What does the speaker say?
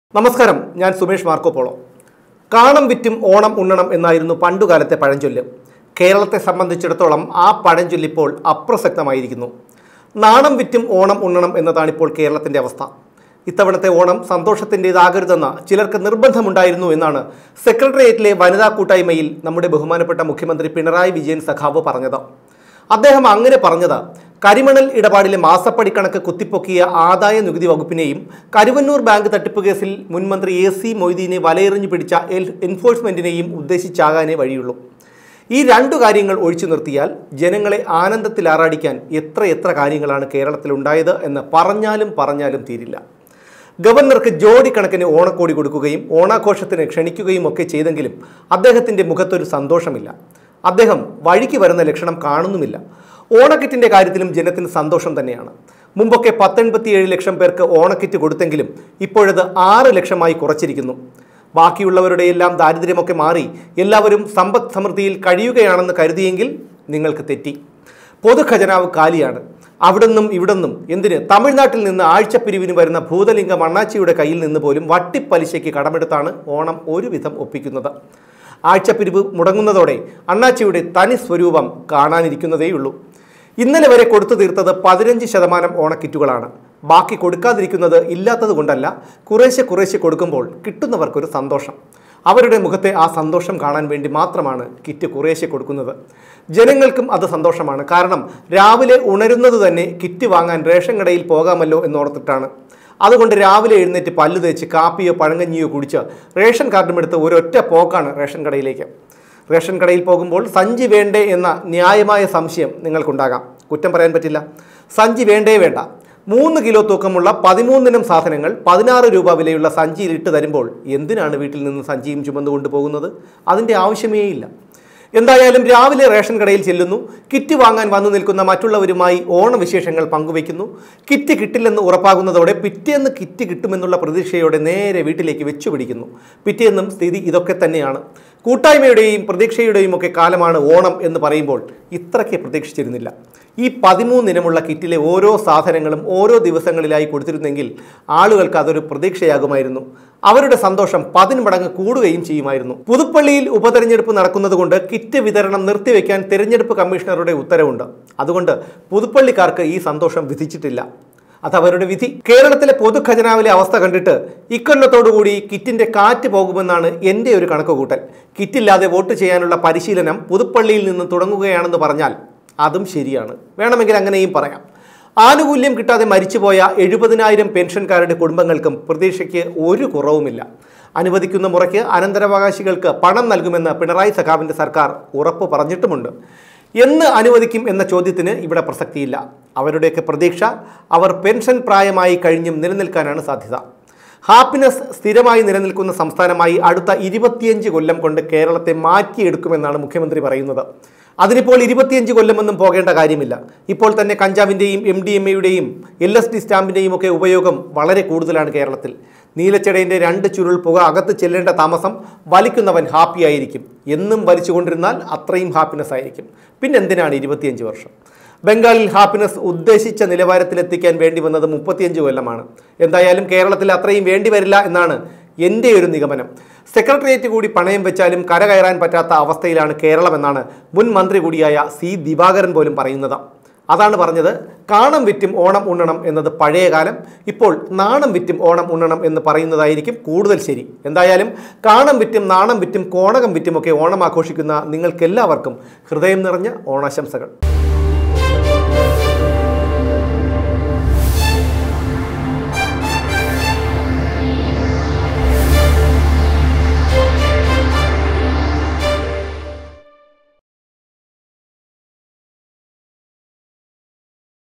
നമസ്കാരം ഞാൻ Sumesh Marco polo കാണം വിറ്റും ഓണം ഉണ്ണണം എന്നായിരുന്നു പണ്ടുകാലത്തെ പഴഞ്ചൊല്ല് കേരളത്തെ സംബന്ധിച്ചിടത്തോളം ആ പഴഞ്ചൊല്ല് ഇപ്പോൾ അപ്രസക്തമായിരിക്കുന്നു നാണം വിറ്റും ഓണം ഉണ്ണണം എന്നതാണിപ്പോൾ കേരളത്തിൻ്റെ അവസ്ഥ ഇത്തവണത്തെ ഓണം സന്തോഷത്തിൻ്റെതാകരുതെന്ന ചിലർക്ക് നിർബന്ധമുണ്ടായിരുന്നു എന്നാണ് സെക്രട്ടേറിയറ്റിലെ വനിതാ കൂട്ടായ്മയിൽ നമ്മുടെ ബഹുമാനപ്പെട്ട മുഖ്യമന്ത്രി പിണറായി വിജയൻ സഖാവ് പറഞ്ഞത് അദ്ദേഹം അങ്ങനെ പറഞ്ഞത് കരിമണൽ ഇടപാടിലെ മാസപ്പടി കണക്ക് കുത്തിപ്പൊക്കിയ ആദായ നികുതി വകുപ്പിനെയും കരുവന്നൂർ ബാങ്ക് തട്ടിപ്പ് കേസിൽ മുൻമന്ത്രി എ സി മൊയ്തീനെ വലയെറിഞ്ഞു പിടിച്ച എൽ- എൻഫോഴ്സ്മെന്റിനെയും ഉദ്ദേശിച്ചാകാനേ വഴിയുള്ളൂ ഈ രണ്ടു കാര്യങ്ങൾ ഒഴിച്ചു നിർത്തിയാൽ ജനങ്ങളെ ആനന്ദത്തിൽ ആറാടിക്കാൻ എത്ര എത്ര കാര്യങ്ങളാണ് കേരളത്തിലുണ്ടായത് എന്ന് പറഞ്ഞാലും പറഞ്ഞാലും തീരില്ല ഗവർണർക്ക് ജോഡി കണക്കിന് ഓണക്കോടി കൊടുക്കുകയും ഓണാഘോഷത്തിന് ക്ഷണിക്കുകയും ഒക്കെ ചെയ്തെങ്കിലും അദ്ദേഹത്തിൻ്റെ മുഖത്തൊരു സന്തോഷമില്ല അദ്ദേഹം വഴിക്ക് വരുന്ന ലക്ഷണം കാണുന്നുമില്ല ഓണക്കിറ്റിൻ്റെ കാര്യത്തിലും ജനത്തിന് സന്തോഷം തന്നെയാണ് മുമ്പൊക്കെ പത്തൊൻപത്തിയേഴ് ലക്ഷം പേർക്ക് ഓണക്കിറ്റ് കൊടുത്തെങ്കിലും ഇപ്പോഴത് ആറ് ലക്ഷമായി കുറച്ചിരിക്കുന്നു ബാക്കിയുള്ളവരുടെ എല്ലാം ദാരിദ്ര്യമൊക്കെ മാറി എല്ലാവരും സമ്പദ് സമൃദ്ധിയിൽ കഴിയുകയാണെന്ന് കരുതിയെങ്കിൽ നിങ്ങൾക്ക് തെറ്റി പൊതുഖജനാവ് കാലിയാണ് അവിടുന്നും ഇവിടുന്നും എന്തിന് തമിഴ്നാട്ടിൽ നിന്ന് ആഴ്ചപ്പിരിവിന് വരുന്ന ഭൂതലിംഗം അണ്ണാച്ചിയുടെ കയ്യിൽ നിന്ന് പോലും വട്ടിപ്പലിശയ്ക്ക് കടമെടുത്താണ് ഓണം ഒരുവിധം ഒപ്പിക്കുന്നത് ആഴ്ചപ്പിരിവ് മുടങ്ങുന്നതോടെ അണ്ണാച്ചിയുടെ തനി സ്വരൂപം കാണാനിരിക്കുന്നതേയുള്ളൂ ഇന്നലെ വരെ കൊടുത്തു തീർത്തത് പതിനഞ്ച് ശതമാനം ഓണക്കിറ്റുകളാണ് ബാക്കി കൊടുക്കാതിരിക്കുന്നത് ഇല്ലാത്തത് കൊണ്ടല്ല കുറേശ്ശെ കുറേശ്ശെ കൊടുക്കുമ്പോൾ കിട്ടുന്നവർക്കൊരു സന്തോഷം അവരുടെ മുഖത്തെ ആ സന്തോഷം കാണാൻ വേണ്ടി മാത്രമാണ് കിറ്റ് കുറേശ്ശെ കൊടുക്കുന്നത് ജനങ്ങൾക്കും അത് സന്തോഷമാണ് കാരണം രാവിലെ ഉണരുന്നത് തന്നെ കിറ്റ് വാങ്ങാൻ റേഷൻ കടയിൽ പോകാമല്ലോ എന്നോർത്തിട്ടാണ് അതുകൊണ്ട് രാവിലെ എഴുന്നേറ്റ് പല്ല് തേച്ച് കാപ്പിയോ പഴങ്കഞ്ഞിയോ കുടിച്ച് റേഷൻ കാർഡും എടുത്ത് ഒരൊറ്റ പോക്കാണ് റേഷൻ കടയിലേക്ക് റേഷൻ കടയിൽ പോകുമ്പോൾ സഞ്ചി വേണ്ടേ എന്ന ന്യായമായ സംശയം നിങ്ങൾക്കുണ്ടാകാം കുറ്റം പറയാൻ പറ്റില്ല സഞ്ചി വേണ്ടേ വേണ്ട മൂന്ന് കിലോ തൂക്കമുള്ള പതിമൂന്നിനം സാധനങ്ങൾ പതിനാറ് രൂപ വിലയുള്ള സഞ്ചിയിൽ ഇട്ട് തരുമ്പോൾ എന്തിനാണ് വീട്ടിൽ നിന്ന് സഞ്ചിയും ചുമന്നു കൊണ്ടുപോകുന്നത് അതിൻ്റെ ആവശ്യമേ ഇല്ല എന്തായാലും രാവിലെ റേഷൻ കടയിൽ ചെല്ലുന്നു കിറ്റ് വാങ്ങാൻ വന്നു നിൽക്കുന്ന മറ്റുള്ളവരുമായി ഓണവിശേഷങ്ങൾ പങ്കുവയ്ക്കുന്നു കിറ്റ് കിട്ടില്ലെന്ന് ഉറപ്പാകുന്നതോടെ പിറ്റേന്ന് കിറ്റ് കിട്ടുമെന്നുള്ള പ്രതീക്ഷയോടെ നേരെ വീട്ടിലേക്ക് വെച്ചുപിടിക്കുന്നു പിറ്റേന്നും സ്ഥിതി ഇതൊക്കെ തന്നെയാണ് കൂട്ടായ്മയുടെയും പ്രതീക്ഷയുടെയും ഒക്കെ കാലമാണ് ഓണം എന്ന് പറയുമ്പോൾ ഇത്രയ്ക്ക് പ്രതീക്ഷിച്ചിരുന്നില്ല ഈ പതിമൂന്നിനമുള്ള കിറ്റിലെ ഓരോ സാധനങ്ങളും ഓരോ ദിവസങ്ങളിലായി കൊടുത്തിരുന്നെങ്കിൽ ആളുകൾക്ക് അതൊരു പ്രതീക്ഷയാകുമായിരുന്നു അവരുടെ സന്തോഷം പതിന് മടങ്ങ് കൂടുകയും ചെയ്യുമായിരുന്നു പുതുപ്പള്ളിയിൽ ഉപതെരഞ്ഞെടുപ്പ് നടക്കുന്നതുകൊണ്ട് കിറ്റ് വിതരണം നിർത്തിവെക്കാൻ തെരഞ്ഞെടുപ്പ് കമ്മീഷണറുടെ ഉത്തരവുണ്ട് അതുകൊണ്ട് പുതുപ്പള്ളിക്കാർക്ക് ഈ സന്തോഷം വിധിച്ചിട്ടില്ല അത് അവരുടെ വിധി കേരളത്തിലെ പൊതുഖജനാവിലെ അവസ്ഥ കണ്ടിട്ട് ഇക്കൊല്ലത്തോടുകൂടി കിറ്റിന്റെ കാറ്റ് പോകുമെന്നാണ് എൻ്റെ ഒരു കണക്കുകൂട്ടൽ കിറ്റില്ലാതെ വോട്ട് ചെയ്യാനുള്ള പരിശീലനം പുതുപ്പള്ളിയിൽ നിന്ന് തുടങ്ങുകയാണെന്ന് പറഞ്ഞാൽ അതും ശരിയാണ് വേണമെങ്കിൽ അങ്ങനെയും പറയാം ആനുകൂല്യം കിട്ടാതെ മരിച്ചുപോയ എഴുപതിനായിരം പെൻഷൻകാരുടെ കുടുംബങ്ങൾക്കും പ്രതീക്ഷയ്ക്ക് ഒരു കുറവുമില്ല അനുവദിക്കുന്ന മുറയ്ക്ക് അനന്തരാവകാശികൾക്ക് പണം നൽകുമെന്ന് പിണറായി സഖാവിൻ്റെ സർക്കാർ ഉറപ്പ് പറഞ്ഞിട്ടുമുണ്ട് എന്ന് അനുവദിക്കും എന്ന ചോദ്യത്തിന് ഇവിടെ പ്രസക്തിയില്ല അവരുടെയൊക്കെ പ്രതീക്ഷ അവർ പെൻഷൻ പ്രായമായി കഴിഞ്ഞും നിലനിൽക്കാനാണ് സാധ്യത ഹാപ്പിനെസ് സ്ഥിരമായി നിലനിൽക്കുന്ന സംസ്ഥാനമായി അടുത്ത ഇരുപത്തിയഞ്ച് കൊല്ലം കൊണ്ട് കേരളത്തെ മാറ്റിയെടുക്കുമെന്നാണ് മുഖ്യമന്ത്രി പറയുന്നത് അതിനിപ്പോൾ ഇരുപത്തിയഞ്ച് കൊല്ലമൊന്നും പോകേണ്ട കാര്യമില്ല ഇപ്പോൾ തന്നെ കഞ്ചാവിൻ്റെയും എം ഡി എം എയുടെയും എൽ എസ് ഡി സ്റ്റാമ്പിൻ്റെയും ഒക്കെ ഉപയോഗം വളരെ കൂടുതലാണ് കേരളത്തിൽ നീലച്ചെടേൻ്റെ രണ്ട് ചുരുൾ പുക അകത്ത് ചെല്ലേണ്ട താമസം വലിക്കുന്നവൻ ഹാപ്പി ആയിരിക്കും എന്നും വലിച്ചുകൊണ്ടിരുന്നാൽ അത്രയും ഹാപ്പിനെസ് ആയിരിക്കും പിന്നെന്തിനാണ് ഇരുപത്തിയഞ്ച് വർഷം ബംഗാളിൽ ഹാപ്പിനെസ് ഉദ്ദേശിച്ച നിലവാരത്തിലെത്തിക്കാൻ വേണ്ടി വന്നത് മുപ്പത്തിയഞ്ച് കൊല്ലമാണ് എന്തായാലും കേരളത്തിൽ അത്രയും വേണ്ടി വരില്ല എന്നാണ് എൻ്റെ ഒരു നിഗമനം സെക്രട്ടേറിയറ്റ് കൂടി പണയം വെച്ചാലും കരകയറാൻ പറ്റാത്ത അവസ്ഥയിലാണ് കേരളം എന്നാണ് മുൻ മന്ത്രി കൂടിയായ സി ദിവാകരൻ പോലും പറയുന്നത് അതാണ് പറഞ്ഞത് കാണം വിറ്റും ഓണം ഉണ്ണണം എന്നത് പഴയ കാലം ഇപ്പോൾ നാണം വിറ്റും ഓണം ഉണ്ണണം എന്ന് പറയുന്നതായിരിക്കും കൂടുതൽ ശരി എന്തായാലും കാണം വിറ്റും നാണം വിറ്റും കോണകം വിറ്റുമൊക്കെ ഓണം ആഘോഷിക്കുന്ന നിങ്ങൾക്കെല്ലാവർക്കും ഹൃദയം നിറഞ്ഞ ഓണാശംസകൾ